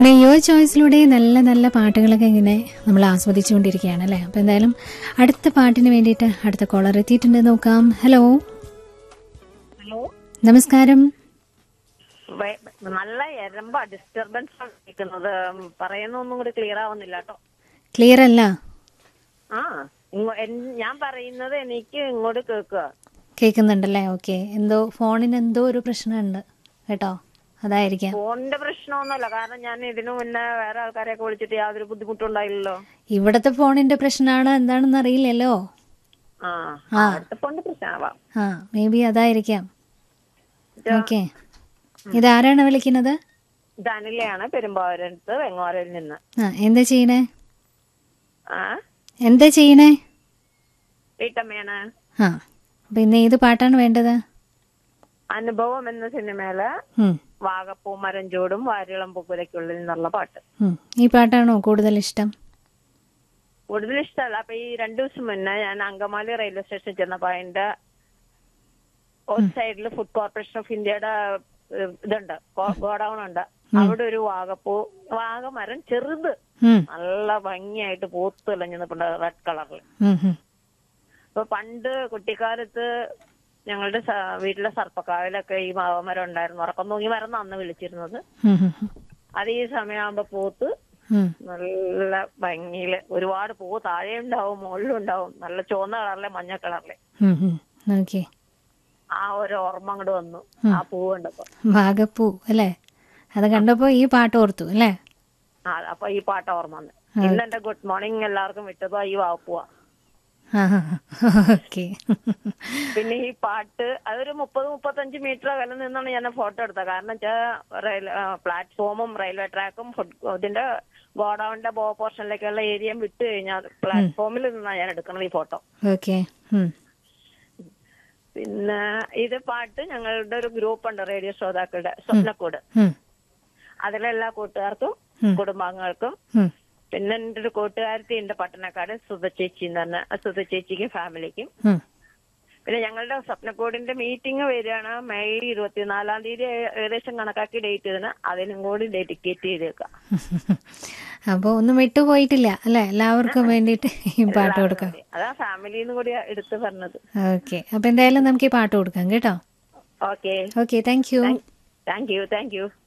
Your ചോയ്സിലൂടെ നല്ല നല്ല പാട്ടുകളൊക്കെ ഇങ്ങനെ നമ്മൾ ആസ്വദിച്ചുകൊണ്ടിരിക്കുകയാണ് അല്ലേ അപ്പൊ എന്തായാലും അടുത്ത പാട്ടിന് വേണ്ടിയിട്ട് അടുത്ത കോളർ എത്തിയിട്ടുണ്ട് നോക്കാം ഹലോ ഹലോ നമസ്കാരം വെ- നല്ല എരമ്പ ഡിസ്റ്റർബൻസ് ആണ് കേൾക്കുന്നത് പറയുന്ന ഒന്നും കൂടി ക്ലിയർ ആവുന്നില്ല കേട്ടോ ക്ലിയർ അല്ല ആ ഇങ്ങോ- എൻ- ഞാൻ പറയുന്നത് എനിക്ക് ഇങ്ങോട്ട് കേൾക്കുക കേൾക്കുന്നുണ്ടല്ലേ ഓക്കെ എന്തോ ഫോണിന് എന്തോ ഒരു പ്രശ്നമുണ്ട് കേട്ടോ അതായിരിക്കാം ഫോണിന്റെ പ്രശ്നമൊന്നുമല്ല കാരണം ഞാൻ ഇതിനു മുന്നേ വേറെ ആൾക്കാരെയൊക്കെ വിളിച്ചിട്ട് യാതൊരു ബുദ്ധിമുട്ടുണ്ടായില്ലല്ലോ ഇവിടത്തെ ഫോണിന്റെ പ്രശ്നമാണോ എന്താണെന്ന് അറിയില്ലല്ലോ ആ ആ. അടുത്ത ഫോണിന്റെ പ്രശ്നമാവാം ആ മേ ബി അതായിരിക്കാം ഓക്കെ ഇതാരാണ് വിളിക്കുന്നത് ധനിലയാണ് പെരുമ്പാവൂരത്ത് വെങ്ങോരയിൽ നിന്ന് ആ എന്താ ചെയ്യണേ ആ എന്താ ചെയ്യണേ വീട്ടമ്മയാണ് ആ അപ്പൊ ഇന്ന് ഏത് പാട്ടാണ് വേണ്ടത് അനുഭവം എന്ന സിനിമയില് ഉം, വാഗപ്പൂ മരം ചൂടും വാരിളം പൂക്കുലയ്ക്കുള്ളിൽ നിന്നുള്ള പാട്ട് ഉം. ഈ പാട്ടാണോ കൂടുതൽ ഇഷ്ടം കൂടുതൽ ഇഷ്ടമല്ല അപ്പൊ ഈ രണ്ടു ദിവസം മുന്നേ ഞാൻ അങ്കമാലി റെയിൽവേ സ്റ്റേഷനിൽ ചെന്നപ്പോ അതിന്റെ സൈഡിൽ ഫുഡ് കോർപ്പറേഷൻ ഓഫ് ഇന്ത്യയുടെ ഏഹ്, ഇതുണ്ട് ഗോഡൌൺ ഉണ്ട് അവിടെ ഒരു വാഗപ്പൂ വാഗമരം ചെറുത് ഉം, നല്ല ഭംഗിയായിട്ട് പൂത്ത് തെളിഞ്ഞു നിൽപ്പുണ്ട് റെഡ് കളറിൽ ഉം, ഉം. അപ്പൊ പണ്ട് കുട്ടിക്കാലത്ത് ഞങ്ങളുടെ സ- വീട്ടിലെ സർപ്പക്കാവിലൊക്കെ ഈ വാഗമരം ഉണ്ടായിരുന്നു ഉറക്കം തൂങ്ങി മരം അന്ന് വിളിച്ചിരുന്നത് ഉം, ഉം, ഉം. അത് ഈ സമയമാകുമ്പോ പൂത്ത് ഉം, നല്ല ഭംഗിയില് ഒരുപാട് പൂ താഴെ ഉണ്ടാവും മുകളിലും ഉണ്ടാവും നല്ല ചുവന്ന കളറിലെ മഞ്ഞ കളറിലെ ഉം, ഉം. ഓക്കെ ആ ഒരു ഓർമ്മ അങ്ങോട്ട് വന്നു ആ പൂ കണ്ടപ്പോ ഭാഗപ്പൂ അല്ലേ അത് കണ്ടപ്പോ ഈ പാട്ട് ഓർത്തു അല്ലേ ആ അപ്പൊ ഈ പാട്ട് ഓർമ്മ വന്നു ഇന്ന് എന്റെ ഗുഡ് മോർണിംഗ് എല്ലാവർക്കും വിട്ടതോ ഈ വാപ്പുവാ ഓക്കെ പിന്നെ ഈ പാട്ട് അതൊരു മുപ്പത് മുപ്പത്തഞ്ച് മീറ്റർ അകലെ നിന്നാണ് ഞാൻ ഫോട്ടോ എടുത്തത് കാരണം വെച്ചാൽ റെയിൽ പ്ലാറ്റ്ഫോമും റെയിൽവേ ട്രാക്കും ഫുഡ് ഇതിന്റെ ഗോഡൌണിന്റെ ബോ പോർഷനിലേക്കുള്ള ഏരിയ വിട്ട് കഴിഞ്ഞാൽ പ്ലാറ്റ്ഫോമിൽ നിന്നാണ് ഞാൻ എടുക്കുന്നത് ഈ ഫോട്ടോ ഓക്കെ പിന്നെ ഇത് പാട്ട് ഞങ്ങളുടെ ഒരു ഗ്രൂപ്പ് ഉണ്ട് റേഡിയോ ശ്രോതാക്കളുടെ സ്വപ്നക്കൂട് അതിലെല്ലാ കൂട്ടുകാർക്കും കുടുംബാംഗങ്ങൾക്കും പിന്നെ എൻ്റെ ഒരു കൂട്ടുകാരത്തി ഉണ്ട് പട്ടണക്കാട് സുധ ചേച്ചി എന്ന് പറഞ്ഞ സുധ ചേച്ചിക്കും ഫാമിലിക്കും പിന്നെ ഞങ്ങളുടെ സ്വപ്നക്കൂടിന്റെ മീറ്റിംഗ് വരികയാണ് മെയ് ഇരുപത്തിനാലാം തീയതി ഏ- ഏകദേശം കണക്കാക്കി ഡേറ്റ് ഇതിന് അതിനും കൂടി ഡെഡിക്കേറ്റ് ചെയ്തേക്കാം അപ്പൊ ഒന്നും വിട്ടുപോയിട്ടില്ല അല്ലെ എല്ലാവർക്കും വേണ്ടിയിട്ട് ഈ പാട്ട് കൊടുക്കാം അതാ ഫാമിലിന്ന് കൂടി എടുത്ത് പറഞ്ഞത് ഓക്കെ അപ്പൊ എന്തായാലും നമുക്ക് ഈ പാട്ട് കൊടുക്കാം കേട്ടോ okay okay thank you thank you thank U